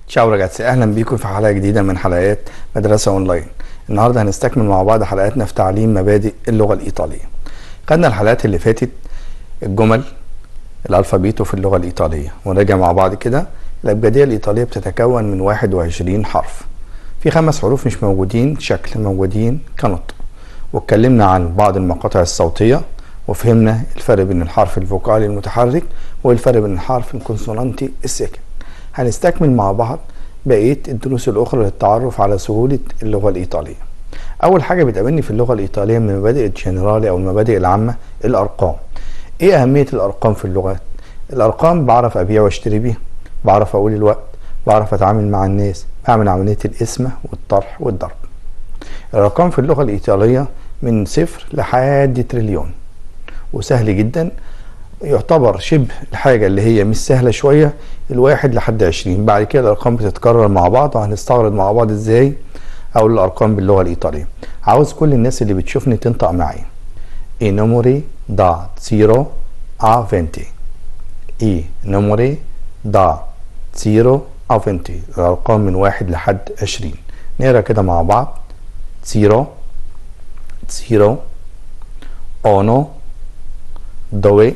تشاو رجعتسي اهلا بيكم في حلقه جديده من حلقات مدرسه اونلاين النهارده هنستكمل مع بعض حلقاتنا في تعليم مبادئ اللغه الايطاليه خدنا الحلقات اللي فاتت الجمل الالفابيتو في اللغه الايطاليه ونراجع مع بعض كده الابجديه الايطاليه بتتكون من 21 حرف في خمس حروف مش موجودين شكل موجودين كنطق واتكلمنا عن بعض المقاطع الصوتيه وفهمنا الفرق بين الحرف الفوكالي المتحرك والفرق بين الحرف الكونسونانتي الساكن هنستكمل مع بعض بقيه الدروس الاخرى للتعرف على سهوله اللغه الايطاليه اول حاجه بتقابلني في اللغه الايطاليه من مبادئ الجنرالي او المبادئ العامه الارقام ايه اهميه الارقام في اللغات الارقام بعرف ابيع واشتري بيها بعرف اقول الوقت بعرف اتعامل مع الناس بعمل عمليه القسمه والطرح والضرب الارقام في اللغه الايطاليه من صفر لحد تريليون وسهل جدا يعتبر شبه الحاجة اللي هي مش سهلة شوية الواحد لحد عشرين بعد كده الأرقام بتتكرر مع بعض وهنستعرض مع بعض ازاي أقول الأرقام باللغة الإيطالية عاوز كل الناس اللي بتشوفني تنطق معايا I numeri da 0 a 20 I numeri da 0 a 20 الأرقام من واحد لحد عشرين نقرا كده مع بعض 0 0 1 2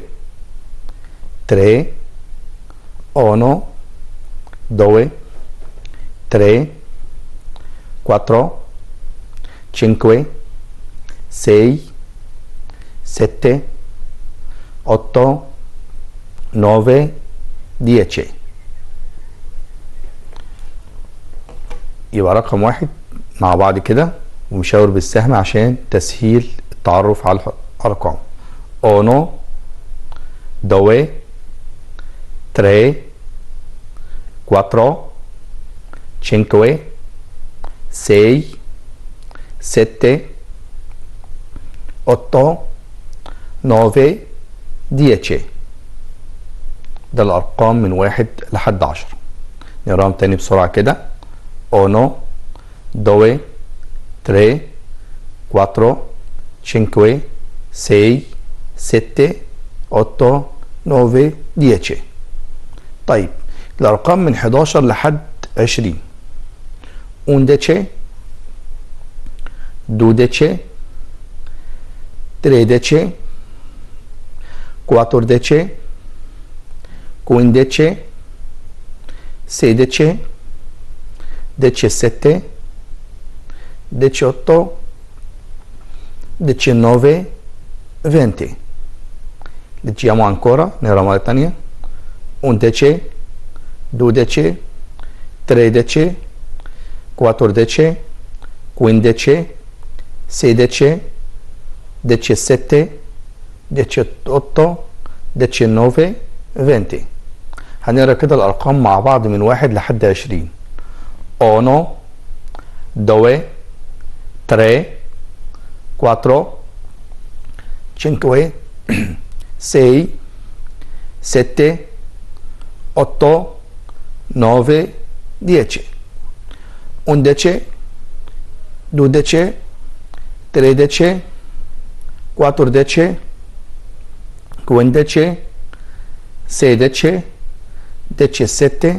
3 1 2 3 4 5 6 7 8 9 10 يبقى رقم واحد مع بعض كده ومشاور بالسهم عشان تسهيل التعرف على الارقام 1 2 3 4 5 6 7 8 9 10 ده الأرقام من واحد لحد عشر نقراهم تاني بسرعة كده 1 2 3 4 5 6 7 8 9 10 طيب الأرقام من 11 لحد 20 11 12 13 14 15 16 17 18 19 20 leggiamo ancora nella Mauritania 11 12 13 14 15 16 17 18 19 20 هنقرا كده الارقام مع بعض من واحد لحد 20 1 2 3 4 5 6 7 8 9 10 11 12 13 14 15 16 17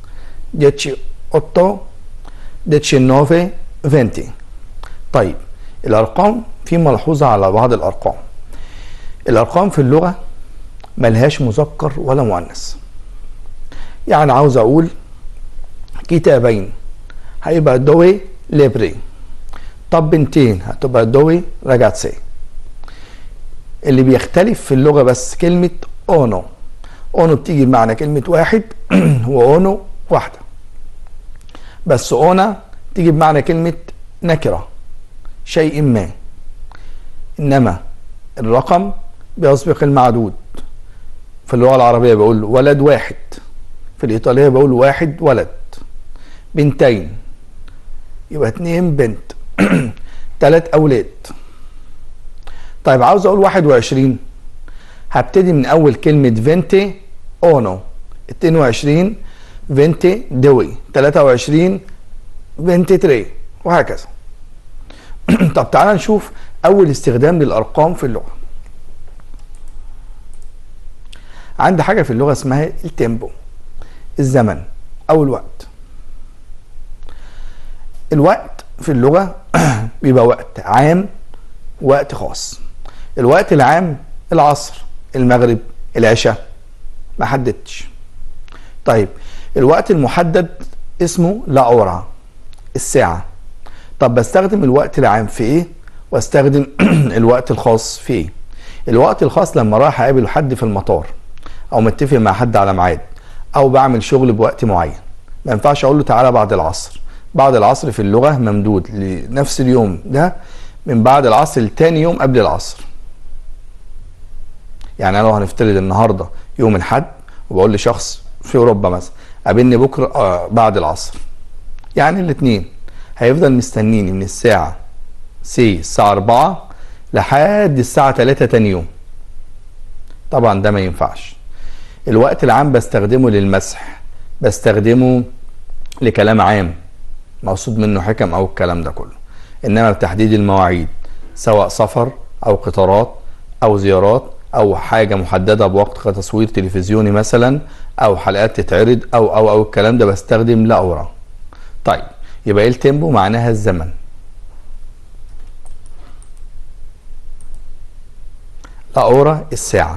18 19 20 طيب الارقام في ملحوظه على بعض الارقام الارقام في اللغه ملهاش مذكر ولا مؤنث يعني عاوز اقول كتابين هيبقى دوي ليبري طب بنتين هتبقى دوي راجاتسي اللي بيختلف في اللغه بس كلمه اونو اونو بتيجي بمعنى كلمه واحد واونو واحده بس اونا تيجي بمعنى كلمه نكره شيء ما انما الرقم بيسبق المعدود في اللغه العربيه بقول ولد واحد في الايطاليه بقول واحد ولد بنتين يبقى اتنين بنت تلات اولاد طيب عاوز اقول واحد وعشرين هبتدي من اول كلمة فينتي اونو اتنين وعشرين فينتي دوي تلاتة وعشرين فينتي تري وهكذا طب تعالى نشوف اول استخدام للارقام في اللغة عندي حاجة في اللغة اسمها التيمبو الزمن او الوقت الوقت في اللغة بيبقى وقت عام وقت خاص الوقت العام العصر المغرب العشاء ما حددتش طيب الوقت المحدد اسمه لا أورا الساعة طب بستخدم الوقت العام في ايه واستخدم الوقت الخاص في ايه الوقت الخاص لما رايح اقابل حد في المطار او متفق مع حد على ميعاد او بعمل شغل بوقت معين ما ينفعش اقول له تعالى بعد العصر بعد العصر في اللغه ممدود لنفس اليوم ده من بعد العصر لتاني يوم قبل العصر يعني انا لو هنفترض النهارده يوم الاحد وبقول لشخص في اوروبا مثلا قابلني بكره آه بعد العصر يعني الاثنين هيفضل مستنيني من الساعه سي الساعه 4 لحد الساعه 3 تاني يوم طبعا ده ما ينفعش الوقت العام بستخدمه للمسح بستخدمه لكلام عام مقصود منه حكم او الكلام ده كله انما بتحديد المواعيد سواء سفر او قطارات او زيارات او حاجه محدده بوقت كتصوير تلفزيوني مثلا او حلقات تتعرض او او او الكلام ده بستخدم لا اورا طيب يبقى ايه التيمبو معناها الزمن لا اورا الساعه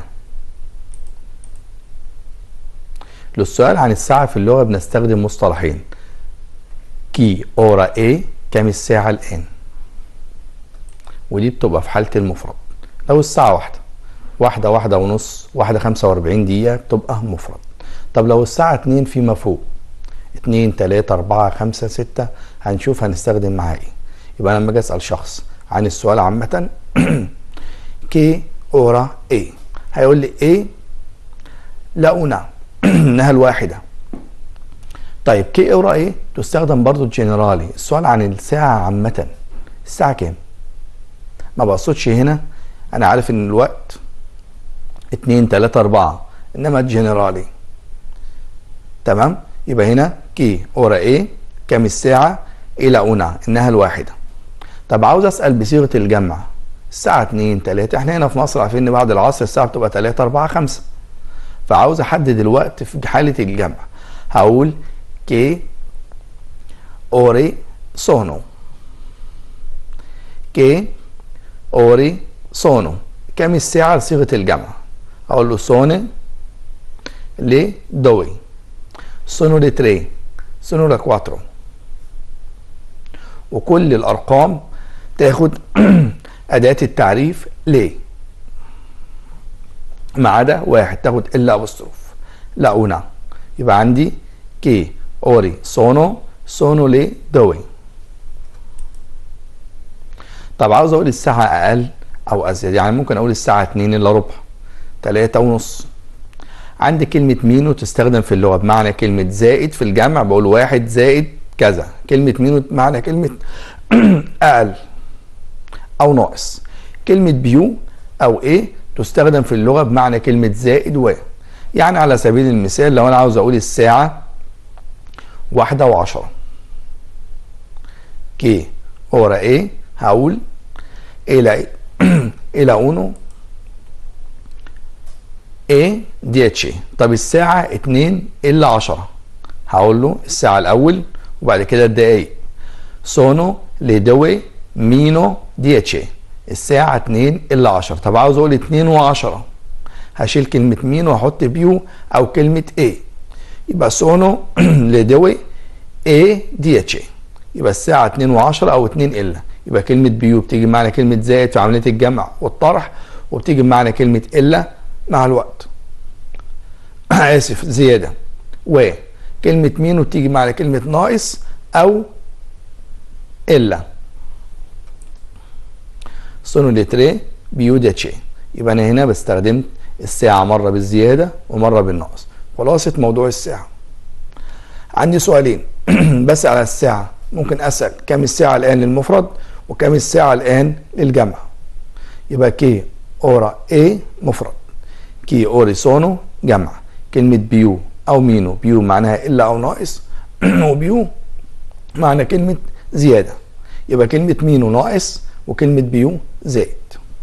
للسؤال عن الساعة في اللغة بنستخدم مصطلحين كي اورا ايه كام الساعة الآن ودي بتبقى في حالة المفرد لو الساعة واحدة واحدة واحدة ونص واحدة خمسة واربعين دقيقة بتبقى مفرد طب لو الساعة اتنين فيما فوق اتنين تلاتة اربعة خمسة ستة هنشوف هنستخدم معاه ايه يبقى انا لما اجي اسأل شخص عن السؤال عامة كي اورا ايه هيقول لي ايه لا أنا انها الواحده طيب كي اورا ايه تستخدم برضو جنرالي السؤال عن الساعه عامه الساعه كام ما بقصدش هنا انا عارف ان الوقت اتنين تلاتة اربعة انما جنرالي تمام يبقى هنا كي اورا ايه كام الساعة الى انا انها الواحدة طب عاوز اسأل بصيغة الجمع الساعة اتنين تلاتة احنا هنا في مصر عارفين ان بعد العصر الساعة بتبقى تلاتة اربعة خمسة فعاوز احدد الوقت في حالة الجمع هقول كي اوري سونو كي اوري سونو كم الساعة لصيغة الجمع اقول له سوني لي دوي سونو لي تري سونو لي كواترو وكل الارقام تاخد اداة التعريف ليه ما عدا واحد تاخد الا ابوستروف لا una يبقى عندي كي اوري سونو سونو لي دوي طب عاوز اقول الساعة اقل او ازيد يعني ممكن اقول الساعة اتنين الا ربع تلاتة ونص عندي كلمة مينو تستخدم في اللغة بمعنى كلمة زائد في الجمع بقول واحد زائد كذا كلمة مينو بمعنى كلمة اقل او ناقص كلمة بيو او ايه تستخدم في اللغة بمعنى كلمة زائد و يعني على سبيل المثال لو أنا عاوز أقول الساعة واحدة وعشرة كي أورا إيه هقول إلى إلى أونو إيه ديتشي طب الساعة اتنين إلا عشرة هقول له الساعة الأول وبعد كده الدقايق سونو لدوي مينو ديتشي الساعة 2 إلا 10 طب عاوز أقول 2 و10 هشيل كلمة مين وأحط بيو أو كلمة إيه يبقى سونو لدوي إيه دي اتش يبقى الساعة 2 و10 أو 2 إلا يبقى كلمة بيو بتيجي بمعنى كلمة زائد في عملية الجمع والطرح وبتيجي بمعنى كلمة إلا مع الوقت آسف زيادة و كلمة مين وبتيجي معنى كلمة ناقص أو إلا سونو لتري بيو داتشي يبقى انا هنا بستخدمت الساعة مرة بالزيادة ومرة بالنقص خلاصة موضوع الساعة عندي سؤالين بسأل على الساعة ممكن أسأل كم الساعة الآن للمفرد وكم الساعة الآن للجمع يبقى كي أورا إيه مفرد كي أوري سونو جمع كلمة بيو أو مينو بيو معناها إلا أو ناقص وبيو معنى كلمة زيادة يبقى كلمة مينو ناقص وكلمة بيو زائد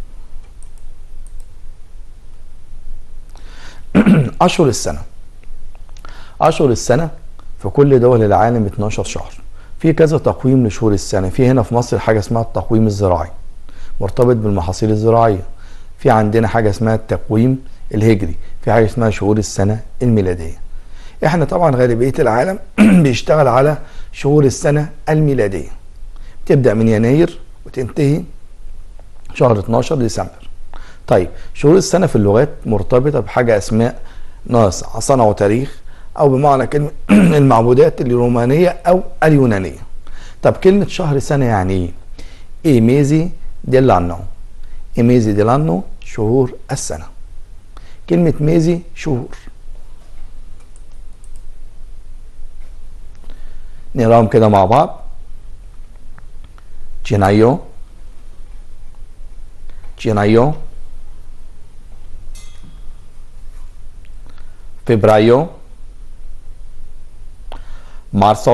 أشهر السنة أشهر السنة في كل دول العالم 12 شهر في كذا تقويم لشهور السنة في هنا في مصر حاجة اسمها التقويم الزراعي مرتبط بالمحاصيل الزراعية في عندنا حاجة اسمها التقويم الهجري في حاجة اسمها شهور السنة الميلادية احنا طبعا غالبية العالم بيشتغل على شهور السنة الميلادية تبدأ من يناير وتنتهي شهر 12 ديسمبر طيب شهور السنة في اللغات مرتبطة بحاجة اسماء ناس صنعوا تاريخ او بمعنى كلمة المعبودات الرومانية او اليونانية طب كلمة شهر سنة يعني ايه؟ ايه ميزي ديلانو ايه ميزي ديلانو شهور السنة كلمة ميزي شهور نقراهم كده مع بعض جينايو جينايو فبرايو marzo,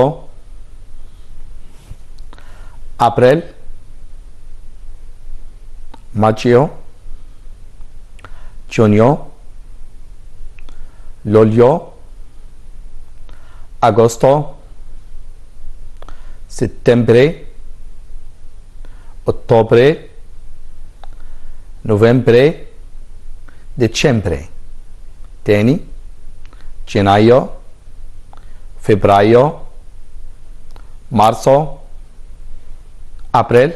april, mayo, junio, luglio, agosto, settembre, ottobre, novembre, dicembre. تاني جنايو فبراير مارسو ابريل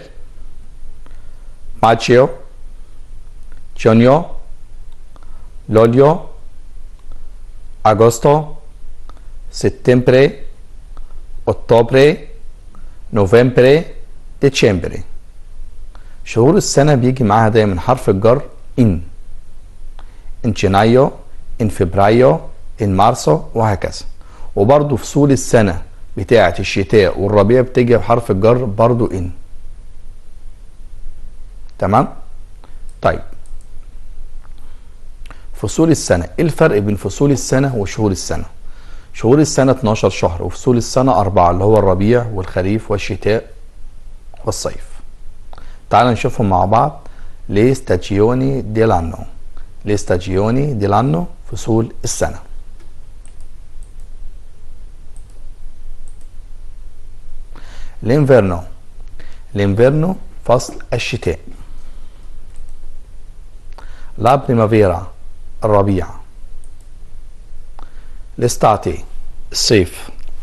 مايو جونيو لوليو اغوستو سبتمبر اكتوبر نوفمبر ديسمبر شهور السنة بيجي معاها دايما حرف الجر ان ان جنايو ان فبراير ان مارسو وهكذا وبرضه فصول السنة بتاعة الشتاء والربيع بتيجي بحرف الجر برضه ان تمام طيب فصول السنة ايه الفرق بين فصول السنة وشهور السنة شهور السنة 12 شهر وفصول السنة أربعة اللي هو الربيع والخريف والشتاء والصيف تعال نشوفهم مع بعض ليه ستاجيوني ديلانو ليه ستاجيوني ديلانو فصول السنه الانفيرنو الانفيرنو فصل الشتاء لا بريمافيرا الربيع الاستاتي الصيف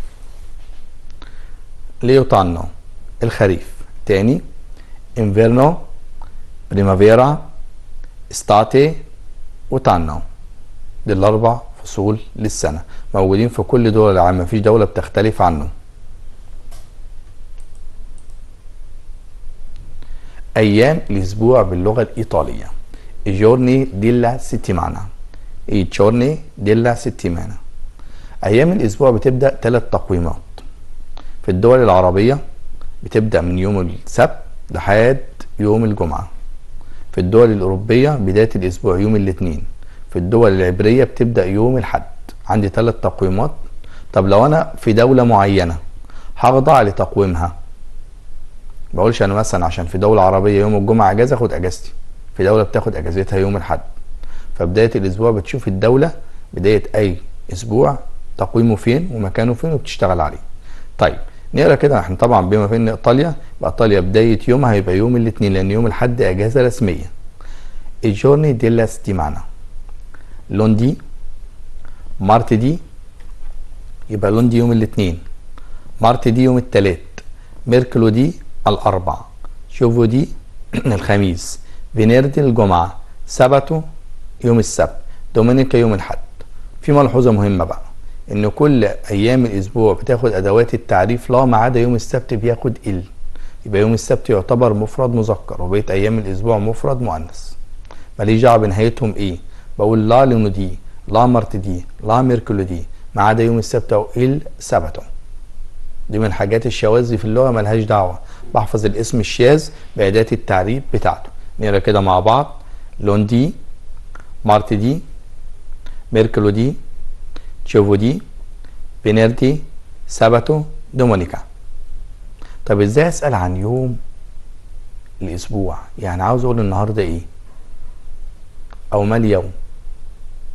ليوتانو الخريف تاني انفيرنو بريمافيرا استاتي وتانو دي الاربع فصول للسنه موجودين في كل دول العالم مفيش دوله بتختلف عنه أيام الأسبوع باللغة الإيطالية i giorni della settimana i giorni della settimana أيام الأسبوع بتبدأ ثلاث تقويمات في الدول العربية بتبدأ من يوم السبت لحد يوم الجمعة في الدول الأوروبية بداية الأسبوع يوم الاثنين في الدول العبرية بتبدأ يوم الحد عندي ثلاث تقويمات طب لو أنا في دولة معينة هخضع لتقويمها بقولش انا مثلا عشان في دوله عربيه يوم الجمعه اجازه اخد اجازتي في دوله بتاخد اجازتها يوم الاحد فبدايه الاسبوع بتشوف الدوله بدايه اي اسبوع تقويمه فين ومكانه فين وبتشتغل عليه طيب نقرا كده احنا طبعا بما في ان ايطاليا يبقى ايطاليا بدايه يومها هيبقى يوم الاثنين لان يوم الاحد اجازه رسميه الجورني ديلا ستيمانا لوندي مارتدي يبقى لوندي يوم الاثنين مارتدي يوم الثلاث ميركلودي الأربع شوفوا دي الخميس فينيردي الجمعة سبتو يوم السبت دومينيكا يوم الحد في ملحوظة مهمة بقى إن كل أيام الأسبوع بتاخد أدوات التعريف لا ما عدا يوم السبت بياخد ال يبقى يوم السبت يعتبر مفرد مذكر وبقية أيام الأسبوع مفرد مؤنث ماليش دعوة بنهايتهم إيه بقول لا لونودي لا مرتدي لا ميركولودي ما عدا يوم السبت أو ال سبتو دي من الحاجات الشواذ في اللغة ملهاش دعوة بحفظ الاسم الشاذ بأداة التعريب بتاعته نقرا كده مع بعض لوندي مارتدي ميركلودي تشوفودي بينيردي ساباتو دومونيكا طب ازاي اسال عن يوم الاسبوع يعني عاوز اقول النهارده ايه او ما اليوم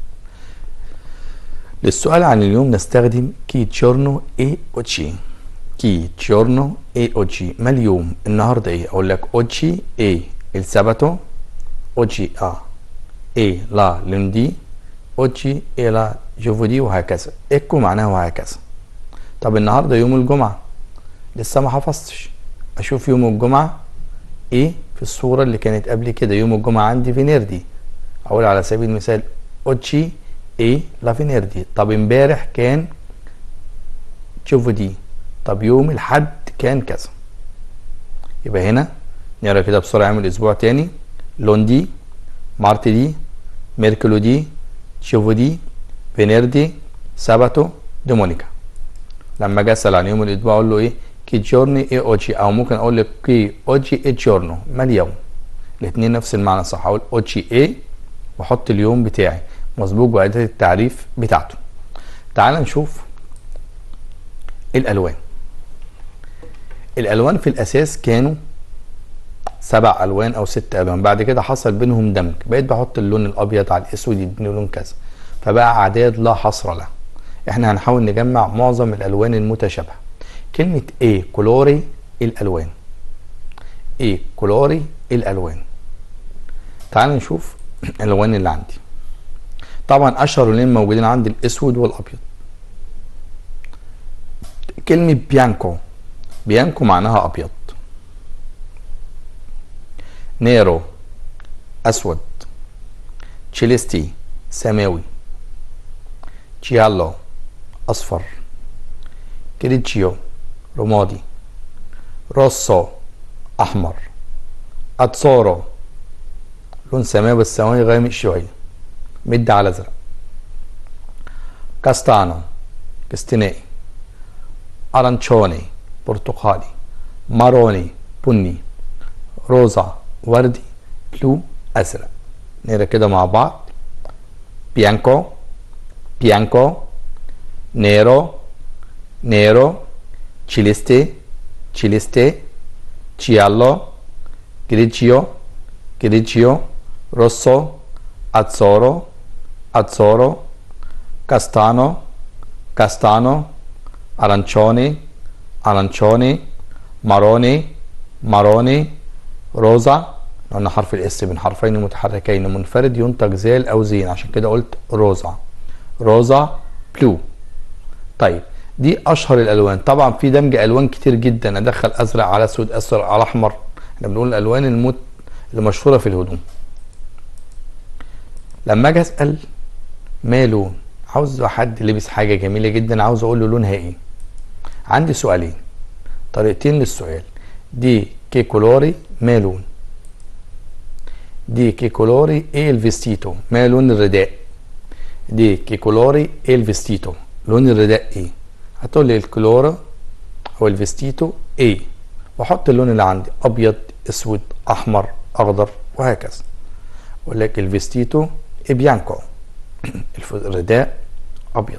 للسؤال عن اليوم نستخدم كي تشورنو اي وتشي chi giorno e oggi ما اليوم النهارده ايه اقول لك oggi è il sabato oggi a è la lunedì oggi è la giovedì وهكذا ecco معناه وهكذا طب النهارده يوم الجمعه لسه ما حفظتش اشوف يوم الجمعه ايه في الصوره اللي كانت قبل كده يوم الجمعه عندي فينيردي اقول على سبيل المثال oggi è la venerdì طب امبارح كان giovedì طب يوم الحد كان كذا يبقى هنا نقرا كده بسرعه اعمل اسبوع تاني لوندي مارتدي ميركولودي giovedì venerdì sabato domenica لما اجي اسال عن يوم الاسبوع اقول له ايه كي جورني ايه اوجي او ممكن اقول لك كي اوجي ايه جورنو ما اليوم الاثنين نفس المعنى صح اقول اوجي ايه واحط اليوم بتاعي مسبوق بأداة التعريف بتاعته تعال نشوف الالوان الالوان في الاساس كانوا سبع الوان او ست الوان بعد كده حصل بينهم دمج بقيت بحط اللون الابيض على الاسود يديني لون كذا فبقى اعداد لا حصر لها احنا هنحاول نجمع معظم الالوان المتشابهه كلمه ايه كولوري الالوان ايه كولوري الالوان تعال نشوف الالوان اللي عندي طبعا اشهر لونين موجودين عندي الاسود والابيض كلمه بيانكو بيانكو معناها ابيض نيرو اسود تشيليستي سماوي تشيالو اصفر كريتشيو رمادي روسو احمر اتسورو لون سماوي بس سماوي غامق شويه مد على ازرق كاستانو كستنائي ارانشوني برتقالي ماروني بني روزا وردي بلو ازرق نقرا كده مع بعض بيانكو بيانكو نيرو نيرو تشيليستي تشيليستي تشيالو جريجيو جريجيو روسو azzurro azzurro castano castano arancioni arancioni maroni maroni روزا قلنا حرف الاس من حرفين متحركين منفرد ينتج زال او زين عشان كده قلت روزا روزا بلو طيب دي اشهر الالوان طبعا في دمج الوان كتير جدا ادخل ازرق على اسود ازرق على احمر احنا بنقول الالوان المت المشهوره في الهدوم لما اجي اسال ما لون عاوز حد لبس حاجه جميله جدا عاوز اقول له لونها ايه عندي سؤالين طريقتين للسؤال دي che colori ما لون دي che colori e il vestito ما لون الرداء دي che colori e il vestito لون الرداء ايه هتقول لي الكلورة او الفيستيتو ايه واحط اللون اللي عندي ابيض اسود احمر اخضر وهكذا اقول لك الفيستيتو اي بيانكو الرداء ابيض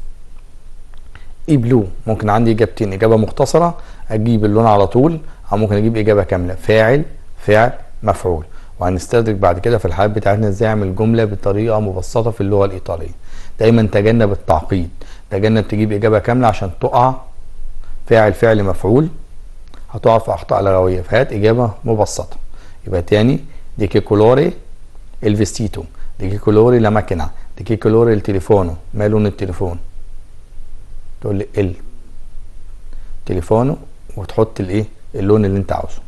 اي بلو ممكن عندي اجابتين اجابه مختصره اجيب اللون على طول او ممكن اجيب اجابه كامله فاعل فعل مفعول وهنستدرك بعد كده في الحالات بتاعتنا ازاي اعمل جمله بطريقه مبسطه في اللغه الايطاليه دايما تجنب التعقيد تجنب تجيب اجابه كامله عشان تقع فاعل فعل مفعول هتقع في اخطاء لغويه فهات اجابه مبسطه يبقى تاني دي كي كولوري الفيستيتو دي كي كولوري لا ماكينه دي كي كولوري التليفونو ما لون التليفون تقول لي ال تليفونو وتحط الايه اللون اللي انت عاوزه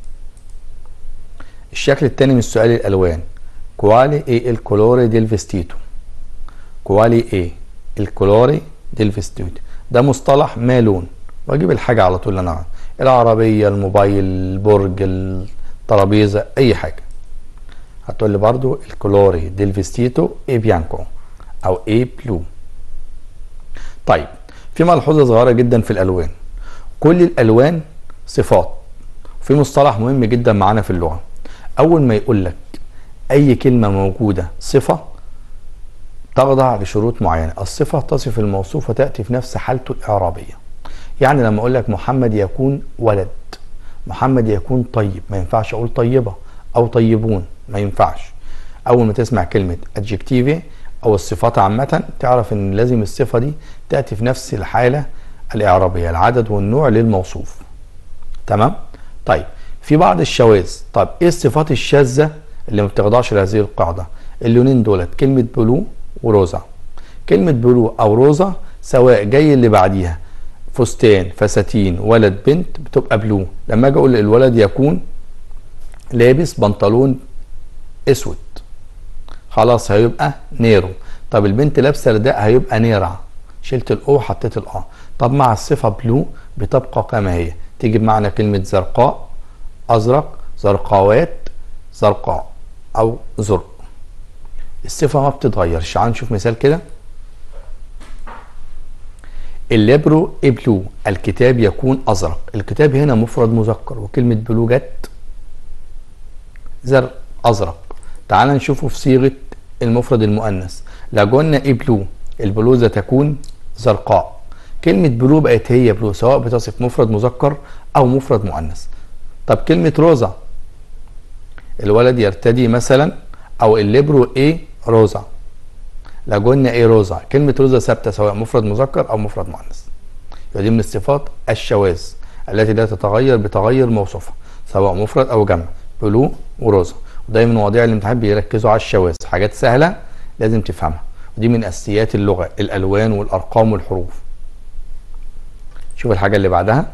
الشكل الثاني من السؤال الالوان كوالي ايه الكولوري ديل فيستيتو كوالي ايه الكولوري ديل فيستيتو ده مصطلح ما لون واجيب الحاجه على طول انا العربيه الموبايل البرج الترابيزه اي حاجه هتقول لي برضو الكولوري ديل فيستيتو اي بيانكو او اي بلو طيب في ملحوظه صغيره جدا في الالوان كل الالوان صفات في مصطلح مهم جدا معانا في اللغه اول ما يقول لك اي كلمه موجوده صفه تخضع لشروط معينه الصفه تصف الموصوف وتاتي في نفس حالته الاعرابيه يعني لما اقول لك محمد يكون ولد محمد يكون طيب ما ينفعش اقول طيبه او طيبون ما ينفعش اول ما تسمع كلمه adjective او الصفات عامه تعرف ان لازم الصفه دي تاتي في نفس الحاله الإعرابية العدد والنوع للموصوف تمام طيب في بعض الشواذ طب ايه الصفات الشاذة اللي ما بتخضعش لهذه القاعدة اللونين دولت كلمة بلو وروزا كلمة بلو أو روزا سواء جاي اللي بعديها فستان فساتين ولد بنت بتبقى بلو لما اجي اقول الولد يكون لابس بنطلون اسود خلاص هيبقى نيرو طب البنت لابسه رداء هيبقى نيرع شلت الاو وحطيت الاه طب مع الصفه بلو بتبقى كما هي تيجي بمعنى كلمه زرقاء ازرق زرقاوات زرقاء او زرق الصفه ما بتتغيرش تعال نشوف مثال كده الليبرو ابلو الكتاب يكون ازرق الكتاب هنا مفرد مذكر وكلمه بلو جت زرق ازرق تعال نشوفه في صيغه المفرد المؤنث لو قلنا ابلو البلوزه تكون زرقاء كلمه بلو بقت هي بلو سواء بتصف مفرد مذكر او مفرد مؤنث طب كلمه روزا الولد يرتدي مثلا او الليبرو ايه روزا لو قلنا ايه روزا كلمه روزا ثابته سواء مفرد مذكر او مفرد مؤنث يبقى دي من الصفات الشواذ التي لا تتغير بتغير موصوفها سواء مفرد او جمع بلو وروزا ودايما مواضيع الامتحان بيركزوا على الشواذ حاجات سهله لازم تفهمها ودي من اساسيات اللغه الالوان والارقام والحروف شوف الحاجه اللي بعدها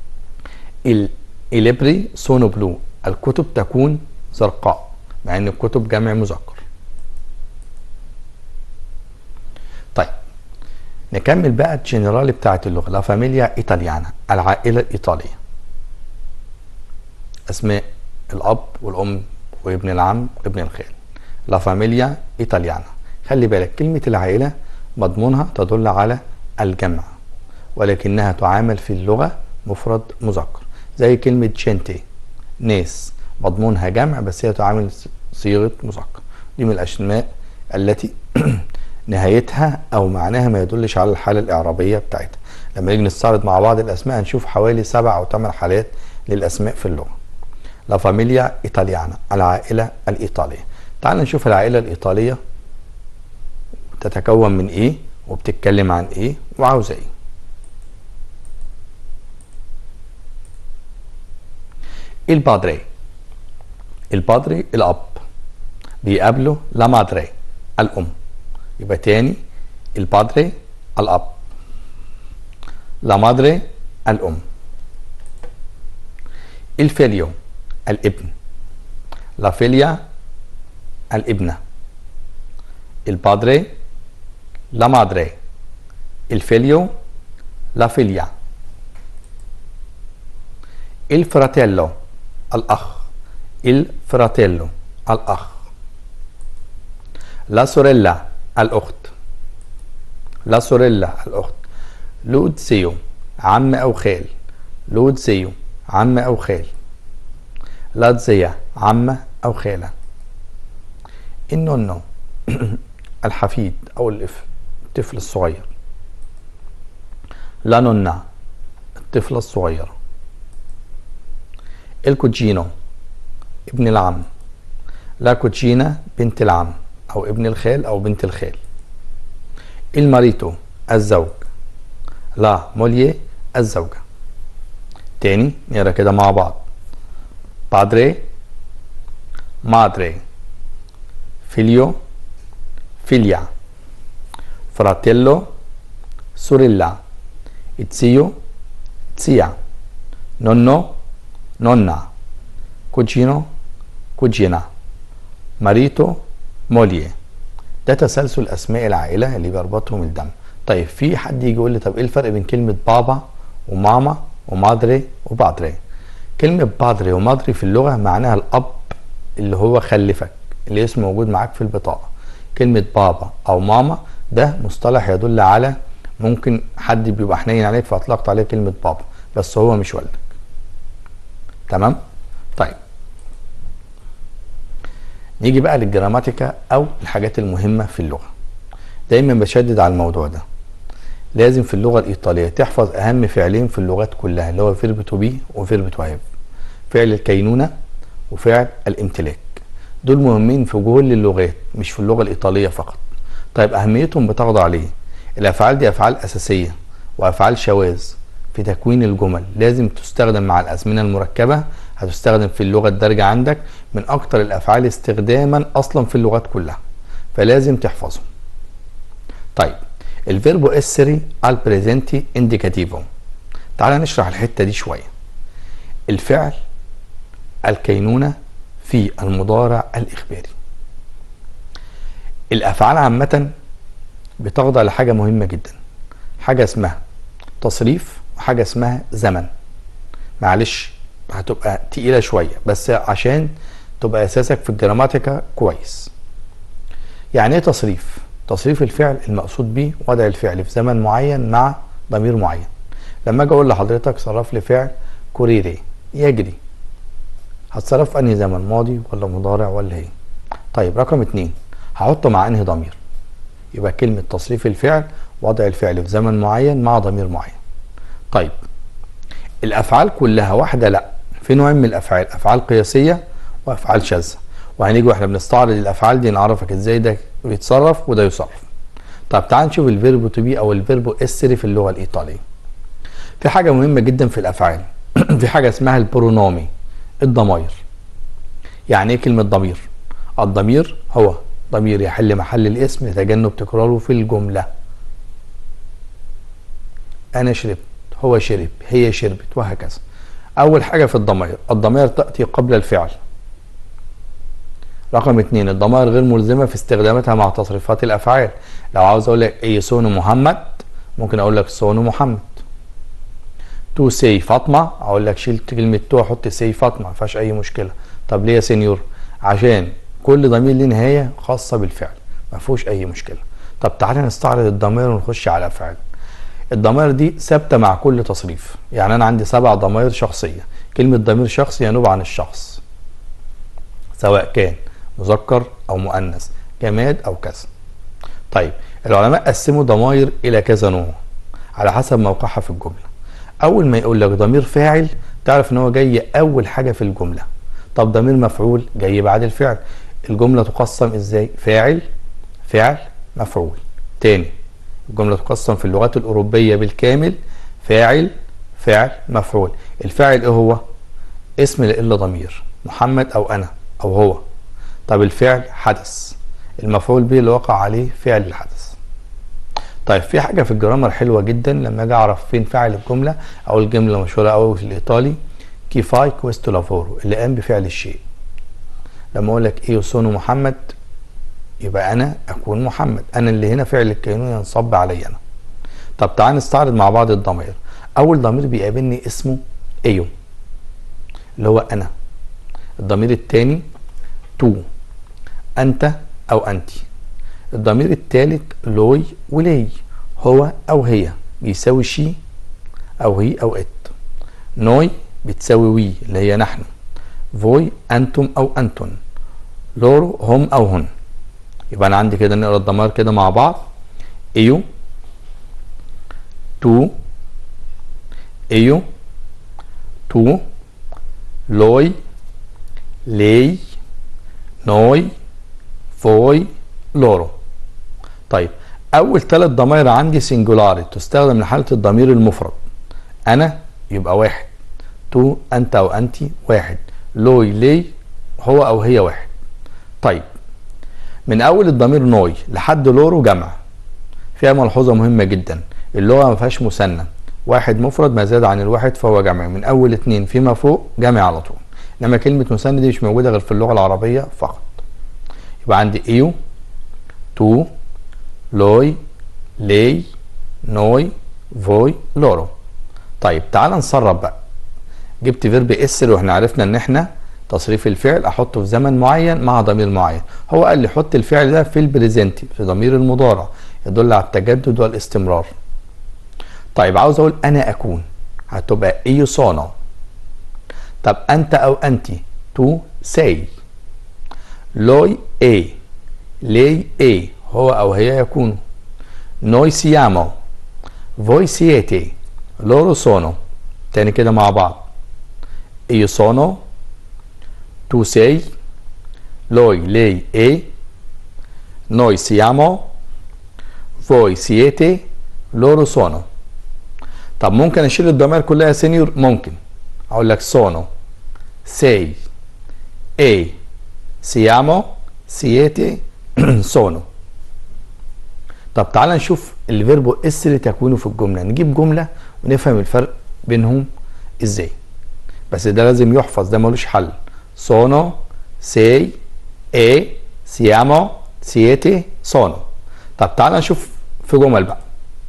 الإليبري سونو بلو الكتب تكون زرقاء مع ان الكتب جمع مذكر طيب نكمل بقى الجنرال بتاعت اللغه لا فاميليا ايطاليانا العائله الايطاليه اسماء الاب والام وابن العم وابن الخال لا فاميليا ايطاليانا خلي بالك كلمه العائله مضمونها تدل على الجمع ولكنها تعامل في اللغه مفرد مذكر زي كلمه جنتي ناس مضمونها جمع بس هي تعامل صيغه مذكر دي من الاسماء التي نهايتها او معناها ما يدلش على الحاله الاعرابيه بتاعتها لما نيجي نستعرض مع بعض الاسماء هنشوف حوالي سبع او ثمان حالات للاسماء في اللغه لا فاميليا ايطاليانا العائله الايطاليه تعال نشوف العائله الايطاليه تتكون من ايه وبتتكلم عن ايه وعاوزه ايه البادري البادري الاب بيقابله لا مادري الام يبقى تاني البادري الاب لا مادري الام الفيليو الابن لا فيليا الابنه البادري لا مادري الفيليو لا فيليا الفراتيلو الأخ الفراتيلو الأخ لا سوريلا الأخت لا سوريلا الأخت لودسيو عم أو خال لودسيو عم أو خال لاتزيا عمة أو خالة النونو الحفيد أو الطفل الصغير لا نونا الطفلة الصغيرة الكوتشينو ابن العم لا كوتشينا بنت العم أو ابن الخال أو بنت الخال الماريتو الزوج لا موليه الزوجة تاني نقرا كده مع بعض padre madre figlio figlia fratello sorella zio zia nonno nonna cugino cugina marito moglie ده تسلسل اسماء العائله اللي بيربطهم الدم طيب في حد يجي يقول لي طب ايه الفرق بين كلمه بابا وماما ومادري وبادري كلمة بادري ومادري في اللغة معناها الأب اللي هو خلفك اللي اسمه موجود معاك في البطاقة كلمة بابا أو ماما ده مصطلح يدل على ممكن حد بيبقى حنين عليك فأطلقت عليه كلمة بابا بس هو مش والدك تمام طيب نيجي بقى للجراماتيكا أو الحاجات المهمة في اللغة دايما بشدد على الموضوع ده لازم في اللغة الإيطالية تحفظ أهم فعلين في اللغات كلها اللي هو فيرب تو بي وفيرب تو هاف فعل الكينونة وفعل الامتلاك دول مهمين في كل اللغات مش في اللغة الإيطالية فقط طيب أهميتهم بتخضع ليه الأفعال دي أفعال أساسية وافعال شواذ في تكوين الجمل لازم تستخدم مع الازمنه المركبه هتستخدم في اللغه الدارجه عندك من اكتر الافعال استخداما اصلا في اللغات كلها فلازم تحفظهم طيب الفيربو اسري al presenti indicativo تعال نشرح الحته دي شويه الفعل الكينونه في المضارع الاخباري الافعال عامه بتخضع لحاجه مهمه جدا حاجه اسمها تصريف وحاجه اسمها زمن معلش هتبقى تقيله شويه بس عشان تبقى اساسك في الجراماتيكا كويس يعني ايه تصريف تصريف الفعل المقصود به وضع الفعل في زمن معين مع ضمير معين لما اجي اقول لحضرتك صرف لي فعل كوريري يجري هتصرف في انهي زمن ماضي ولا مضارع ولا ايه طيب رقم اتنين هحطه مع انهي ضمير يبقى كلمة تصريف الفعل وضع الفعل في زمن معين مع ضمير معين طيب الافعال كلها واحدة لا في نوعين من الافعال افعال قياسية وافعال شاذة وهنيجي واحنا بنستعرض الافعال دي نعرفك ازاي ده بيتصرف وده يصرف طب تعال نشوف الفيربو تو بي او الفيربو اسري في اللغة الايطالية في حاجة مهمة جدا في الافعال في حاجة اسمها البرونومي الضمائر يعني ايه كلمة ضمير الضمير هو ضمير يحل محل الاسم لتجنب تكراره في الجملة أنا شربت هو شرب هي شربت وهكذا أول حاجة في الضمائر الضمائر تأتي قبل الفعل رقم اتنين الضمائر غير ملزمة في استخداماتها مع تصريفات الأفعال لو عاوز أقول لك إيه سون محمد ممكن أقول لك سون محمد تو سي فاطمة أقول لك شلت كلمة تو أحط سي فاطمة ما فيهاش أي مشكلة طب ليه يا سينيور عشان كل ضمير ليه نهايه خاصه بالفعل ما فيهوش اي مشكله طب تعالى نستعرض الضمائر ونخش على الافعال الضمائر دي ثابته مع كل تصريف يعني انا عندي سبع ضمائر شخصيه كلمه ضمير شخصي ينوب عن الشخص سواء كان مذكر او مؤنث جماد او كذا طيب العلماء قسموا ضمائر الى كذا نوع على حسب موقعها في الجمله اول ما يقول لك ضمير فاعل تعرف ان هو جاي اول حاجه في الجمله طب ضمير مفعول جاي بعد الفعل الجملة تقسم ازاي فاعل فعل مفعول تاني الجملة تقسم في اللغات الأوروبية بالكامل فاعل فعل مفعول الفاعل ايه هو اسم لإلا ضمير محمد أو أنا أو هو طب الفعل حدث المفعول به اللي وقع عليه فعل الحدث طيب في حاجة في الجرامر حلوة جدا لما أجي أعرف فين فاعل الجملة أو الجملة مشهورة أوي في الإيطالي كي فاي كويستو لافورو اللي قام بفعل الشيء لما اقول لك ايه سونو محمد يبقى انا اكون محمد انا اللي هنا فعل الكينون ينصب علي انا طب تعال نستعرض مع بعض الضمائر اول ضمير بيقابلني اسمه ايو اللي هو انا الضمير الثاني تو انت او انت الضمير الثالث لوي ولي هو او هي بيساوي شي او هي او ات نوي بتساوي وي اللي هي نحن فوي انتم او انتن لورو هم او هن يبقى انا عندي كده نقرا الضمائر كده مع بعض ايو تو ايو تو لوي لي نوي فوي لورو طيب اول ثلاث ضمائر عندي سنجولاري تستخدم لحاله الضمير المفرد انا يبقى واحد تو انت او انت واحد لوي لي هو او هي واحد طيب من اول الضمير نوي لحد لورو جمع فيها ملحوظه مهمه جدا اللغه ما فيهاش مثنى واحد مفرد ما زاد عن الواحد فهو جمع من اول اتنين فيما فوق جمع على طول انما كلمه مثنى دي مش موجوده غير في اللغه العربيه فقط يبقى عندي ايو تو لوي لي نوي فوي لورو طيب تعال نسرب بقى جبت فيرب اسر واحنا عرفنا ان احنا تصريف الفعل احطه في زمن معين مع ضمير معين هو قال لي حط الفعل ده في البريزنتي في ضمير المضارع يدل على التجدد والاستمرار طيب عاوز اقول انا اكون هتبقى ايو صانع طب انت او انت تو سي لوي اي لي اي هو او هي يكون نوي سيامو voi siete loro sono تاني كده مع بعض io sono tu sei lui lei è noi siamo voi siete loro sono طب ممكن اشيل الضمائر كلها يا سينيور ممكن اقول لك sono sei e siamo siete sono طب تعالى نشوف الفيربو اسر تكوينه في الجمله نجيب جمله ونفهم الفرق بينهم ازاي بس ده لازم يحفظ ده ملوش حل sono sei e siamo siete sono طب تعالى نشوف في جمل بقى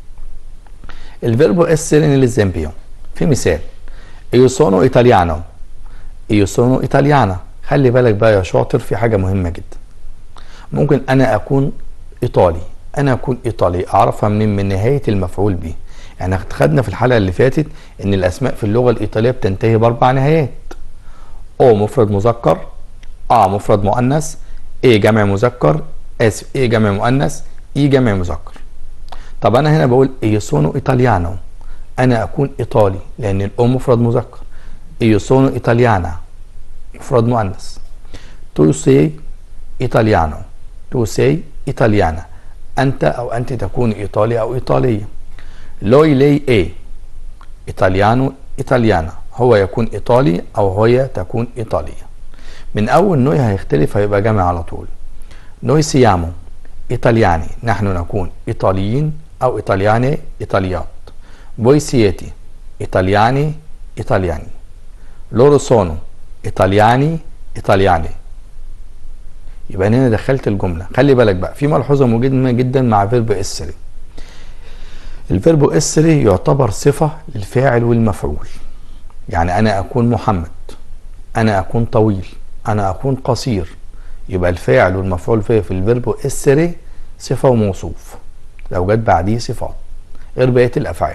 الفيربو essere nell'esempio في مثال io sono italiano io sono italiana خلي بالك بقى يا شاطر في حاجة مهمة جدا ممكن أنا أكون إيطالي أنا أكون إيطالي أعرفها منين من نهاية المفعول به يعني خدنا في الحلقة اللي فاتت إن الأسماء في اللغة الإيطالية بتنتهي بأربع نهايات أو مفرد مذكر أ مفرد مؤنث إيه جمع مذكر آسف إيه جمع مؤنث إيه جمع مذكر طب أنا هنا بقول إيه سونو إيطاليانو أنا أكون إيطالي لأن الأو مفرد مذكر إيه سونو إيطاليانا مفرد مؤنث تو سي إيطاليانو تو سي إيطاليانا أنت أو أنت تكون إيطالي أو إيطالية لوي لي إيه إيطاليانو إيطاليانا هو يكون إيطالي أو هي تكون إيطالية من أول نوي هيختلف هيبقى جمع على طول نوي سيامو إيطالياني نحن نكون إيطاليين أو إيطالياني إيطاليات voi siete italiani italiani loro sono italiani italiani يبقى هنا دخلت الجمله خلي بالك بقى في ملحوظه مهمه جدا مع فيرب اسري الفيرب اسري يعتبر صفه للفاعل والمفعول يعني انا اكون محمد انا اكون طويل انا اكون قصير يبقى الفاعل والمفعول فيه في الفيرب اسري صفه وموصوف لو جت بعديه صفات غير بقيه الافعال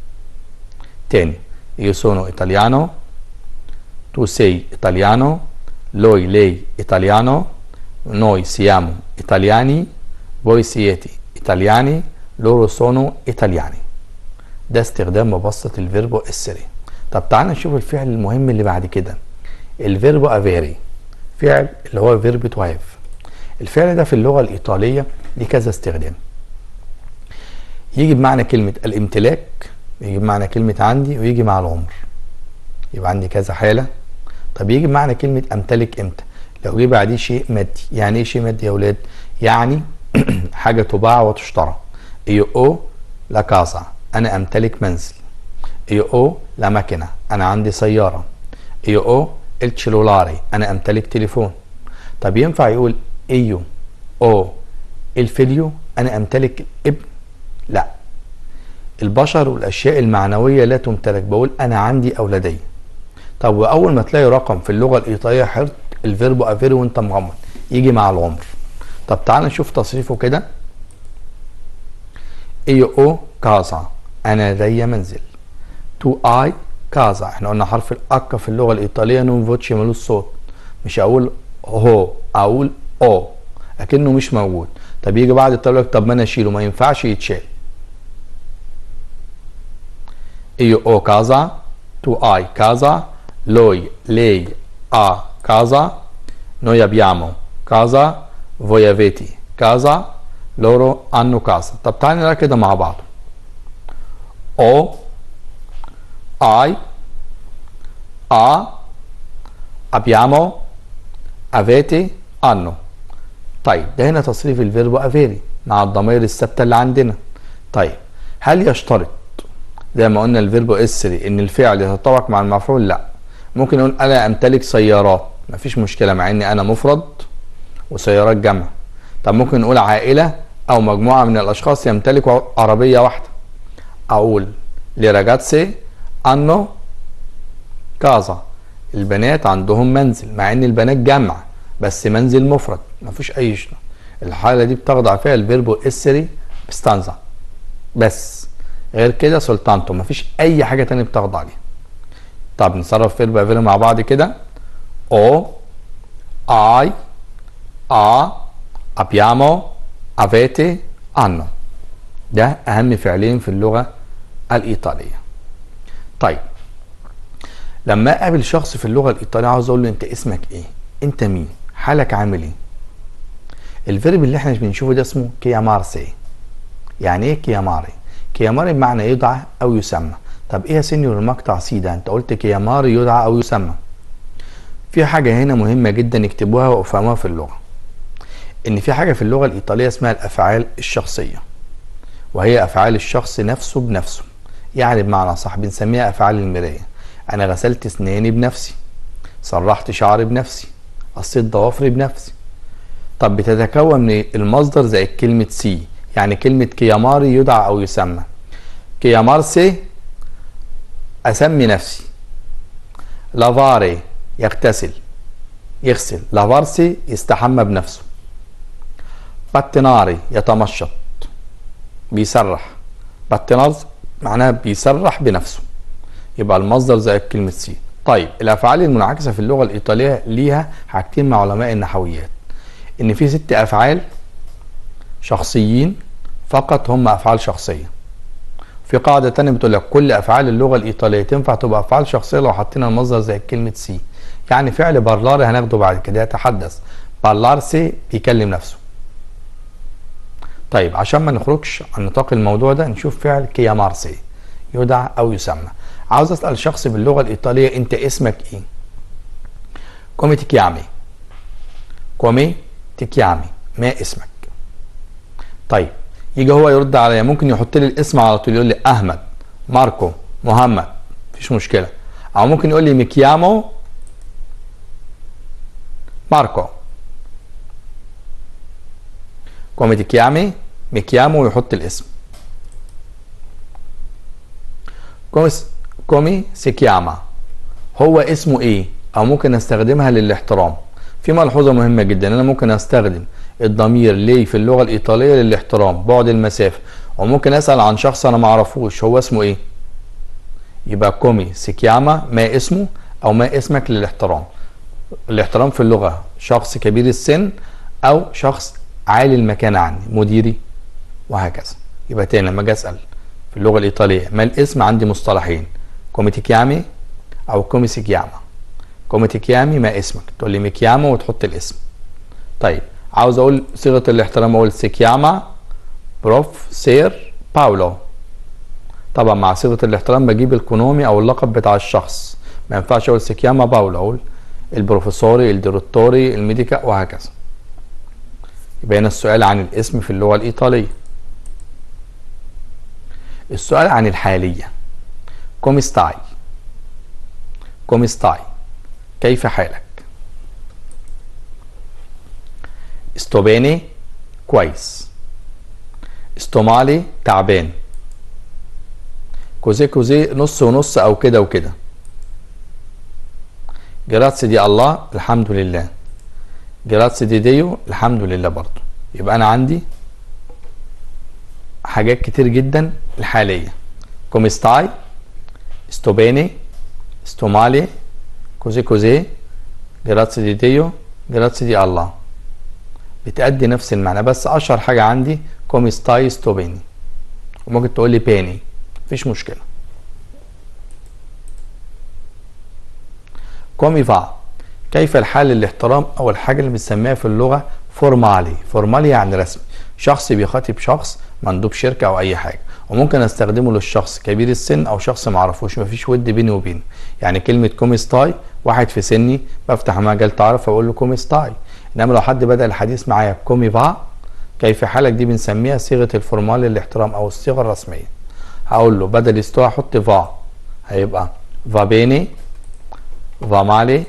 تاني io sono italiano tu sei italiano lui lei italiano noi siamo italiani voi siete italiani loro sono italiani ده استخدام مبسط الفيربو اسري طب تعال نشوف الفعل المهم اللي بعد كده الفيربو افيري فعل اللي هو فيرب تو هاف الفعل ده في اللغه الايطاليه ليه كذا استخدام يجي بمعنى كلمه الامتلاك يجي بمعنى كلمه عندي ويجي مع العمر يبقى عندي كذا حاله طب يجي بمعنى كلمه امتلك امتى لو جه بعديه شيء مادي يعني ايه شيء مادي يا اولاد يعني حاجه تباع وتشترى ايو او لا كاسا انا امتلك منزل ايو او لا ماكينه انا عندي سياره ايو او التشيلولاري انا امتلك تليفون طب ينفع يقول ايو او الفيديو انا امتلك ابن لا البشر والاشياء المعنويه لا تمتلك بقول انا عندي او لدي طب واول ما تلاقي رقم في اللغه الايطاليه حط الفيربو افيري وانت مغمض يجي مع العمر طب تعال نشوف تصريفه كده ايو او كازا انا لدي منزل تو اي كازا احنا قلنا حرف الاك في اللغه الايطاليه نون فوتشي ملوش صوت مش هقول هو اقول او اكنه مش موجود طب يجي بعد الطلب طب ما انا اشيله ما ينفعش يتشال io ho casa tu hai casa lui lei ha casa noi abbiamo casa voi avete casa loro hanno casa طب تعالى نرى كده مع بعض o hai ha abbiamo avete hanno طيب ده هنا تصريف الفيرب افيري مع الضمائر الثابته اللي عندنا طيب هل يشترط زي ما قلنا الفيربو اسري ان الفعل يتطابق مع المفعول لا ممكن اقول انا امتلك سيارات مفيش مشكله مع اني انا مفرد وسيارات جمع طب ممكن نقول عائله او مجموعه من الاشخاص يمتلكوا عربيه واحده اقول لراجاتسي انو كازا البنات عندهم منزل مع ان البنات جمع بس منزل مفرد مفيش اي شيء الحاله دي بتخضع فيها الفيربو اسري بستانزا بس غير كده سلطانتو مفيش اي حاجه تانية بتخضع ليها طب نصرف فيرب افيري مع بعض كده او اي ا abbiamo avete hanno ده اهم فعلين في اللغه الايطاليه طيب لما اقابل شخص في اللغه الايطاليه عاوز اقول له انت اسمك ايه انت مين حالك عامل ايه الفيرب اللي احنا بنشوفه ده اسمه كيامارسي يعني ايه كياماري كياماري بمعنى يدعى او يسمى طب ايه يا سينيور المقطع سي ده انت قلت كياماري يدعى او يسمى في حاجة هنا مهمة جدا اكتبوها وافهموها في اللغة ان في حاجة في اللغة الايطالية اسمها الافعال الشخصية وهي افعال الشخص نفسه بنفسه يعني بمعنى صح بنسميها افعال المراية انا غسلت اسناني بنفسي سرحت شعري بنفسي قصيت ضوافري بنفسي طب بتتكون من المصدر زي كلمة سي يعني كلمة كياماري يدعى أو يسمى كيامارسي أسمي نفسي لافاري يغتسل يغسل لافارسي يستحمى بنفسه باتناري يتمشط بيسرح باتنارز معناها بيسرح بنفسه يبقى المصدر زي كلمة سي طيب الأفعال المنعكسة في اللغة الإيطالية ليها حاجتين مع علماء النحويات إن في ست أفعال شخصيين فقط هم أفعال شخصية في قاعدة تانية بتقول لك كل أفعال اللغة الإيطالية تنفع تبقى أفعال شخصية لو حطينا المصدر زي كلمة سي يعني فعل بارلاري هناخده بعد كده يتحدث بارلارسي بيكلم نفسه طيب عشان ما نخرجش عن نطاق الموضوع ده نشوف فعل كيامارسي يدعى أو يسمى عاوز أسأل شخص باللغة الإيطالية أنت اسمك إيه؟ كومي تيكيامي كومي تيكيامي ما اسمك طيب يجي هو يرد عليا ممكن يحط لي الاسم على طول يقول لي احمد ماركو محمد مفيش مشكله او ممكن يقول لي ميكيامو ماركو كومي تيكيامي ميكيامو ويحط الاسم كومي كومي سيكياما هو اسمه ايه او ممكن استخدمها للاحترام في ملحوظه مهمه جدا انا ممكن استخدم الضمير ليه في اللغه الايطاليه للاحترام بعد المسافه وممكن اسال عن شخص انا ما اعرفوش هو اسمه ايه يبقى كومي سيكياما ما اسمه او ما اسمك للاحترام الاحترام في اللغه شخص كبير السن او شخص عالي المكانه عني مديري وهكذا يبقى تاني لما اجي اسال في اللغه الايطاليه ما الاسم عندي مصطلحين كومي تيكيامي او كومي سيكياما كومي تيكيامي ما اسمك تقول لي ميكياما وتحط الاسم طيب عاوز اقول صيغه الاحترام اقول سيكياما بروف سير باولو طبعا مع صيغه الاحترام بجيب الكونومي او اللقب بتاع الشخص ما ينفعش اقول سيكياما باولو اقول البروفيسوري الديريتوري الميديكا وهكذا يبقى هنا السؤال عن الاسم في اللغه الايطاليه السؤال عن الحاليه كوميستاي كوميستاي كيف حالك استوبيني كويس استومالي تعبان كوزي كوزي نص ونص او كده وكده جراتس دي الله الحمد لله جراتس دي ديو الحمد لله برضو يبقى انا عندي حاجات كتير جدا الحالية كوميستاي استوبيني استومالي كوزي كوزي جراتس دي ديو جراتس دي الله بتأدي نفس المعنى بس اشهر حاجه عندي كومي ستاي ستوبيني وممكن تقول لي بيني مفيش مشكله كومي فا كيف الحال الاحترام او الحاجه اللي بنسميها في اللغه فورمالي فورمالي يعني رسمي شخص بيخاطب شخص مندوب شركه او اي حاجه وممكن استخدمه للشخص كبير السن او شخص ما اعرفوش مفيش ود بيني وبينه يعني كلمه كوميستاي واحد في سني بفتح مجال تعرف اقول له كوميستاي انما لو حد بدا الحديث معايا كومي فا كيف حالك دي بنسميها صيغه الفورمال للاحترام او الصيغه الرسميه هقول له بدل استوى احط فا هيبقى فا بيني فا مالي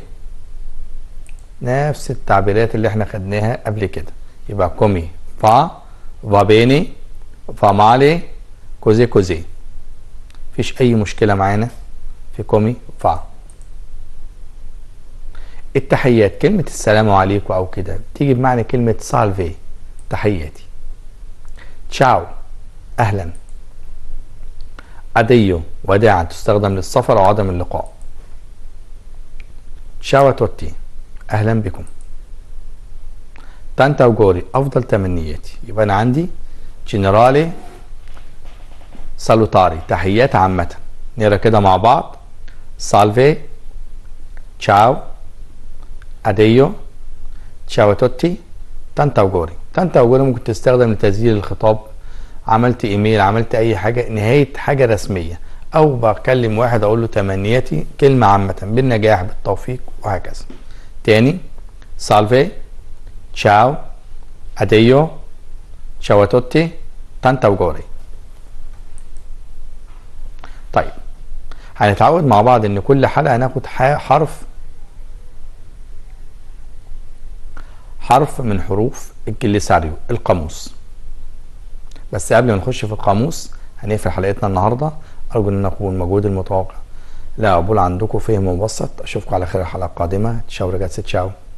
نفس التعبيرات اللي احنا خدناها قبل كده يبقى كومي فا فا بيني فا مالي كوزي كوزي مفيش اي مشكله معانا في كومي فا التحيات كلمة السلام عليكم أو كده بتيجي بمعنى كلمة سالفي تحياتي تشاو أهلا أديو وداعا تستخدم للسفر أو عدم اللقاء تشاو توتي أهلا بكم تانتا وجوري أفضل تمنياتي يبقى أنا عندي جنرالي سالوتاري تحيات عامة نقرا كده مع بعض سالفي تشاو اديو تشاو توتي تانتا وجوري تانتا وجوري ممكن تستخدم لتسجيل الخطاب عملت ايميل عملت اي حاجه نهايه حاجه رسميه او بكلم واحد اقول له تمنياتي كلمه عامه بالنجاح بالتوفيق وهكذا تاني سالفي تشاو اديو ciao a tutti tanti auguri طيب هنتعود مع بعض ان كل حلقه هناخد حرف حرف من حروف الجليساريو القاموس بس قبل ما نخش في القاموس هنقفل حلقتنا النهارده ارجو ان اكون مجهود المتوقع لا اقول عندكم فهم مبسط اشوفكم على خير الحلقه القادمه تشاو رجعت تشاو